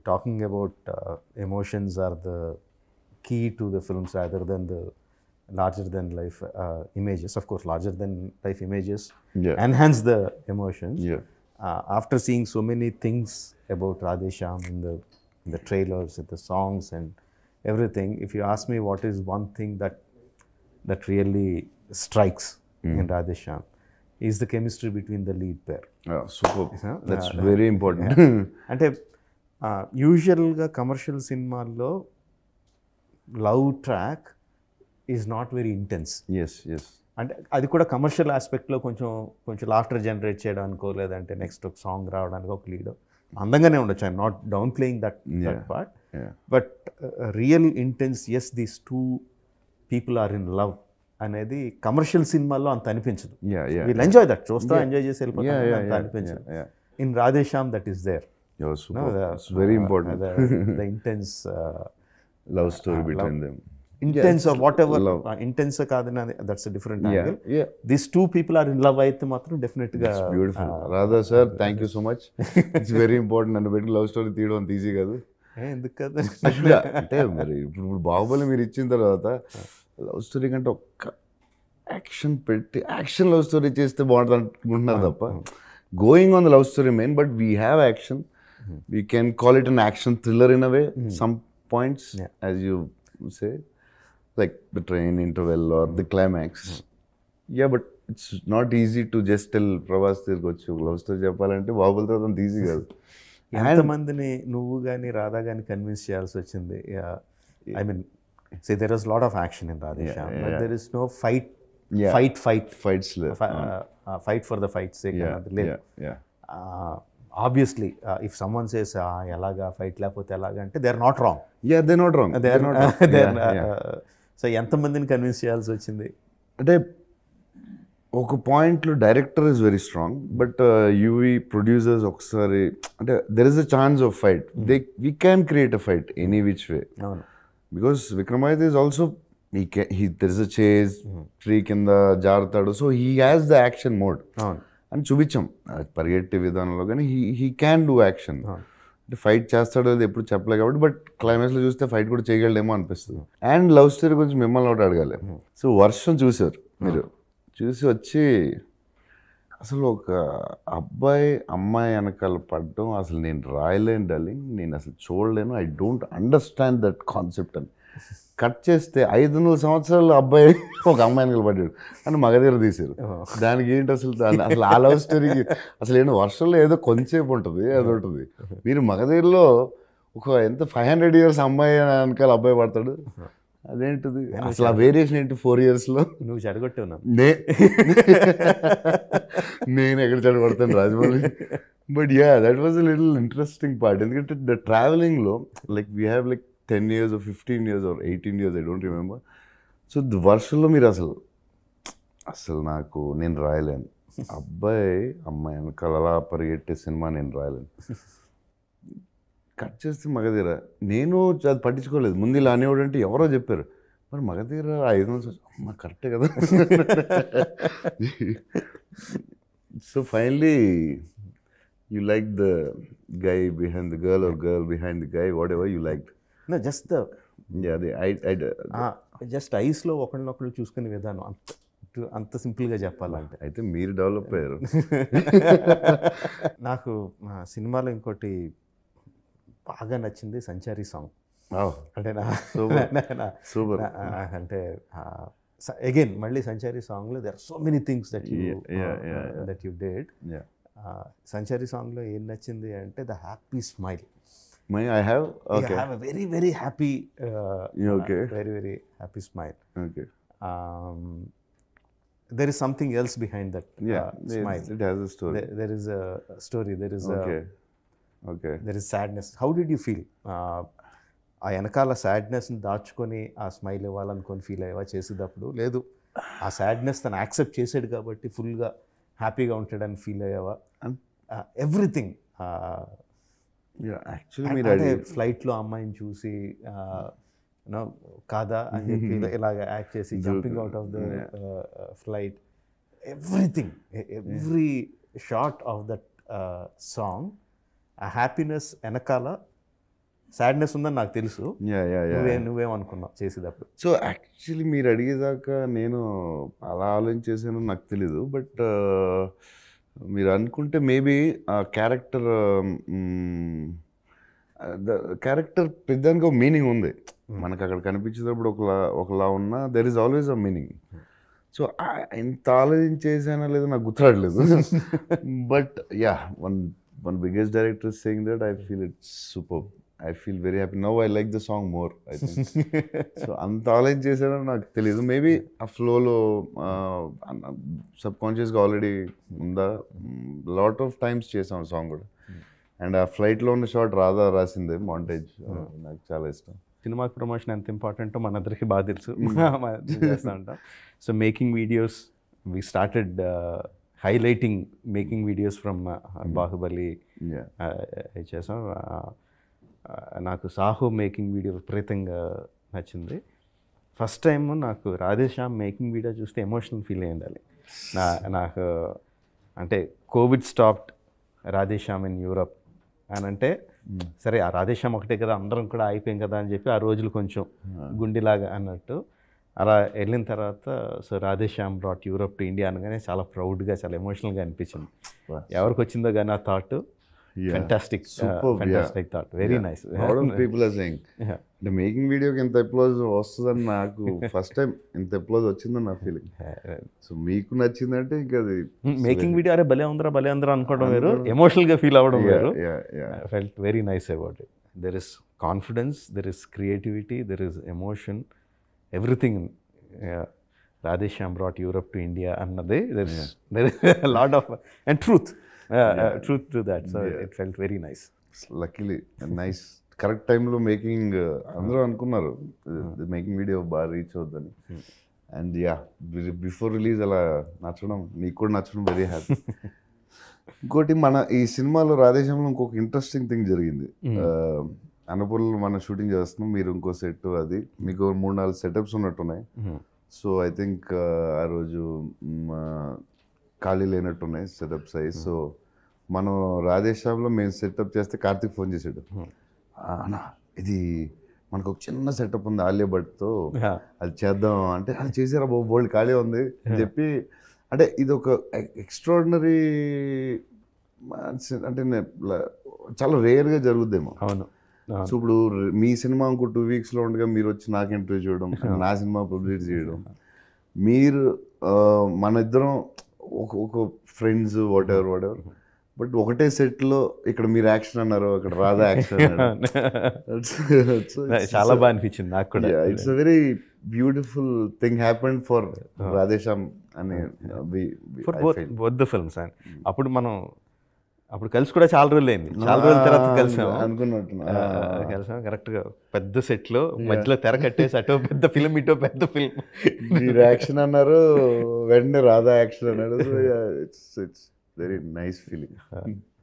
talking about uh, emotions are the key to the films rather than the larger than life uh, images. Of course, larger than life images Yeah. enhance the emotions. Yeah. Uh, after seeing so many things about Radhesham in the in the trailers, in the songs, and everything, if you ask me what is one thing that that really strikes in Radhesham, is the chemistry between the lead pair. Super Huh? That's Yeah, very important అంటే యూజువల్గా commercial సినిమాల్లో love track is not very intense yes yes అంటే అది కూడా commercial ఆస్పెక్ట్లో కొంచెం కొంచెం laughter generate చేయడానికో లేదంటే నెక్స్ట్ ఒక సాంగ్ రావడానికి ఒక లీడ్ అందంగానే ఉండొచ్చు I not down playing that that part Yeah. But real intense yes these two people are in love అనేది కమర్షియల్ సినిమాల్లో అంత అనిపించదు యా యా వీళ్ళు ఎంజాయ్ దట్ చూస్తా ఎంజాయ్ చేసి Yeah, వెళ్ళిపోతాం yeah, అంత yeah, అనిపించదు yeah, yeah. In Radhe Shyam that is there Yeah, No, super. the, It's very uh, important. The, the intense, uh, Love story between them. intense or whatever. love. Uh, intense కాదని that's a different Yeah, angle. yeah. These two people are in love అయితే మాత్రం definite గా It's beautiful. Radha sir thank you so much it's very important నన్ను పెట్టి love story తీయడం అంత easy కాదు ఏ, ఎందుకు కదా Actually, అంటే మరి ఇప్పుడు ఇప్పుడు బాహుబలి మీరు ఇచ్చిన తర్వాత లవ్ స్టోరీ కంటే ఒక్క యాక్షన్ పెట్టి యాక్షన్ లవ్ స్టోరీ చేస్తే బాగుంటుంది అనుకుంటున్నారు తప్ప going on the love story main but we have action we can call it an action thriller in a way some points Yeah. As you say like the train interval or the climax yeah but it's not easy to just tell Prabhas తిరిగి వచ్చి love story చెప్పాలంటే బాహుబలి తర్వాత అంత easy కాదు ఎంతమందిని నువ్వు కానీ రాధా కానీ కన్విన్స్ చేయాల్సి వచ్చింది I mean say there is lot of action in Radhe Shyam Yeah, but yeah. There is no fight Yeah. Fight fight fights fight for the fight sake అన్నది లేదు yeah obviously if someone says ఎలాగా fight లేకపోతే ఎలాగా అంటే they are not wrong yeah they not wrong they so ఎంతమందిని convince చేయాల్సి వచ్చింది అంటే ఒక పాయింట్లో director is very strong but UV producers ఒకసారి అంటే there is a chance of fight they we can create a fight any which way అవును because Vikramaditya is also he he there is a chase tree కింద జారుతాడు so he has the action mode అవును అని చూపించాం ఆ పరిగెట్టే విధానంలో కానీ he he can do action అంటే ఫైట్ చేస్తాడో అది ఎప్పుడు చెప్పలేదు కాబట్టి బట్ క్లైమాక్స్లో చూస్తే ఫైట్ కూడా చేయగలడేమో అనిపిస్తుంది అండ్ లవ్ స్టోరీ గురించి మిమ్మల్ని ఒకటి అడగాలి సో వర్షం చూసారు మీరు చూసి వచ్చి అసలు ఒక అబ్బాయి అమ్మాయి వెనకాల పడడం అసలు నేను రాయలేను డార్లింగ్ నేను అసలు చూడలేను I don't understand that concept అని కట్ చేస్తే ఐదు వందల సంవత్సరాలు అబ్బాయి ఒక అమ్మాయి వెనకాల పడ్డాడు అని మగధీర తీశారు దానికి ఏంటి అసలు దాని- అసలు ఆ లవ్ స్టోరీకి అసలు ఏంటి వర్షంలో ఏదో కొంచెంసేపు ఉంటుంది అది ఉంటుంది మీరు మగధీరలో ఒక ఎంత ఫైవ్ హండ్రెడ్ ఇయర్స్ అమ్మాయి వెనకాల అబ్బాయి పడతాడు అదేంటిది అసలు ఆ వేరియేషన్ ఏంటి ఫోర్ ఇయర్స్లో నువ్వు చెడగొట్టావు నన్ను నే నేను ఎక్కడ చదవడతాను Rajamouli but yeah that was a little interesting part ఎందుకంటే ద ట్రావెలింగ్లో like we have like ten years fifteen years or eighteen years I don't remember so వర్షంలో మీరు అసలు అసలు నాకు నేను రాయలేను అబ్బాయి అమ్మాయి వెనకాల అలా పరిగెట్టే సినిమా నేను రాయలేను కట్ చేస్తే మగధీర నేను అది పట్టించుకోలేదు ముందు ఇలా అనేవాడు అంటే ఎవరో చెప్పారు మరి మగధీర ఐదు వందలు అమ్మ కరెక్టే కదా so finally you like the guy behind the girl or girl behind the guy whatever you like నా జస్ట్ అదే ఐ ఐ జస్ట్ ఐస్లో ఒకరినొకరు చూసుకునే విధానం అంత అంత సింపుల్గా చెప్పాలంటే అయితే మీరు డెవలప్ అయ్యారు నాకు ఆ, సినిమాలో ఇంకోటి బాగా నచ్చింది సంచారి సాంగ్ అంటే నా Super. నా- నా- సూపర్ నా- ఆ, అంటే అగైన్ మళ్ళీ సంచారి సాంగ్లో there so many things that you Yeah, yeah, yeah, yeah. That you did Sanchari సాంగ్లో ఏం నచ్చింది అంటే the happy smile my I have okay have a very very happy Okay. Very very happy smile okay there is something else behind that yeah uh, smile. It has a story There, there is a story. There is okay a okay there is sadness. How did you feel? Uh, ఆ వెనకాల సాడ్నెస్ని దాచుకొని ఆ smile ఇవ్వాలనుకొని feel అయ్యేవా చేసేటప్పుడు లేదు ఆ sadness తను accept చేసాడు కాబట్టి ఫుల్గా హ్యాపీగా ఉంటాడని ఫీల్ అయ్యావా అన్- ఎవ్రీథింగ్ యాక్చువల్లీ మీరు అంటే అది ఫ్లైట్లో అమ్మాయిని చూసి యూనో కాదా అని చెప్పి ఇలా- ఇలాగ యాక్ట్ చేసి jumping out of the flight everything every short of that song ఆ హ్యాపీనెస్ వెనకాల సాడ్నెస్ ఉందని నాకు తెలుసు యా యా యా నువ్వే నువ్వేమనుకున్నావు చేసేటప్పుడు సో యాక్చువల్లీ మీరు అడిగేదాకా నేను అలా ఆలోచించేసాను నాకు తెలీదు బట్ మీరు అనుకుంటే మేబీ ఆ క్యారెక్టర్ క్యారెక్టర్ పెద్దానికి ఒక మీనింగ్ ఉంది మనకు అక్కడ కనిపించేటప్పుడు ఒకలా ఒకలా ఉన్నా there is always a meaning so ఎంత ఆలోచించేసానో లేదో నాకు గుర్తురాడలేదు but yeah one one biggest director saying that I feel it's super I feel very happy no I like the song more I think so అంత ఆలోచన చేశానో నాకు తెలియదు మేబీ ఆ ఫ్లోలో సబ్ కాన్షియస్గా ఆల్రెడీ ఉందా లాట్ ఆఫ్ టైమ్స్ చేసాం సాంగ్ కూడా అండ్ ఆ ఫ్లైట్లో ఉన్న షాట్ రాధా రాసిందే మాంటేజ్ నాకు చాలా ఇష్టం సినిమా ప్రమోషన్ ఎంత ఇంపార్టెంటో మనందరికీ బాగా తెలుసు మనం చేస్తూ ఉంటాం so making videos we started highlighting making videos from Baahubali yeah uh, చేసాం Uh, uh, నాకు సాహు మేకింగ్ వీడియో విపరీతంగా నచ్చింది ఫస్ట్ టైం నాకు రాధేశ్యామ్ మేకింగ్ వీడియో చూస్తే ఎమోషనల్ ఫీల్ అయ్యి ఉండాలి నా నాకు అంటే Covid stopped Radhe Shyam in Europe అని అంటే సరే ఆ రాధేశ్యామ్ ఒకటే కదా అందరం కూడా అయిపోయాం కదా అని చెప్పి ఆ రోజులు కొంచెం గుండెలాగా అన్నట్టు అలా వెళ్ళిన తర్వాత so Radhe Shyam brought Europe to India అనగానే చాలా ప్రౌడ్గా చాలా ఎమోషనల్గా అనిపించింది Wow. ఎవరికి వచ్చిందో కానీ ఆ thought Yeah. Fantastic Superb, yeah. Fantastic thought very nice lot of people are saying అంటే మేకింగ్ వీడియోకి ఎంత అప్లోజ్ వస్తుందని నాకు ఫస్ట్ టైం ఇంత అప్లోజ్ వచ్చిందని నా ఫీలింగ్ సో మీకు నచ్చిందంటే ఇంకా అది మేకింగ్ వీడియో అరే భలే ఉందిరా భలే ఉందిరా అనుకోవడం వేరు ఎమోషనల్గా ఫీల్ అవ్వడం వేరు yeah, yeah. I felt very nice about it. There is confidence, there is creativity, there is emotion, everything. Yeah. Radheshyam brought Europe to India అన్నది there is, there is a lot of and truth, uh, uh, truth to that. So it felt very nice. Luckily nice correct టైంలో making అందరూ అనుకున్నారు making video బాగా reach అవుద్దని and yeah before release అలా నచ్చడం నీకు కూడా నచ్చడం వెరీ హ్యాపీ ఇంకోటి మన ఈ సినిమాలో రాధేశ్యామలో ఇంకొక ఇంట్రెస్టింగ్ థింగ్ జరిగింది అన్నపూర్లో మనం షూటింగ్ చేస్తున్నాం మీరు ఇంకో సెట్ అది మీకు మూడు నాలుగు సెటప్స్ ఉన్నట్టున్నాయి సో ఐ థింక్ ఆ రోజు మ్, ఆ, ఖాళీ లేనట్టున్నాయి సెటప్స్ అయ్యి సో మనం రాధేశ్యామ్లో మేము సెటప్ చేస్తే కార్తిక్ ఫోన్ చేసాడు "ఆ, అన్న ఇది మనకు ఒక చిన్న సెటప్ ఉంది ఆలియా భట్తో Yeah. అది చేద్దాం అంటే అది చేసారా బాబు బోల్డ్ ఖాళీ ఉంది అని చెప్పి అంటే ఇది ఒక ఎక్స్ట్రాడినరీ అంటే నే- ల- చాలా రేర్గా జరుగుద్దేమో అవును సో ఇప్పుడు ర- మీ సినిమా ఇంకో టూ వీక్స్లో ఉండగా మీరు వచ్చి నాకు ఇంటర్వ్యూ చేయడం నా సినిమా పబ్లిసిటీ చేయడం మీరు ఆ, మన ఇద్దరం ఒక ఒక friends whatever whatever but ఒకటే సెట్లో ఇక్కడ మీరు యాక్షన్ అన్నారు అక్కడ రాధా యాక్షన్ చాలా బాగా అనిపించింది నాకు కూడా it's a very beautiful thing happened for Radhe Shyam అని for both both the films and అప్పుడు మనం అప్పుడు కలిసి కూడా చాలా రోజులు అయింది చాలా రోజుల తర్వాత కలిసాము అనుకున్నట్టు కలిసాం కరెక్ట్గా పెద్ద సెట్లో మధ్యలో తెర కట్టేసి అటో పెద్ద ఫిల్మ్ ఇటో పెద్ద ఫిల్మ్ మీరు యాక్షన్ అన్నారు వెంటనే రాధా యాక్షన్ అన్నాడు it's it's very nice feeling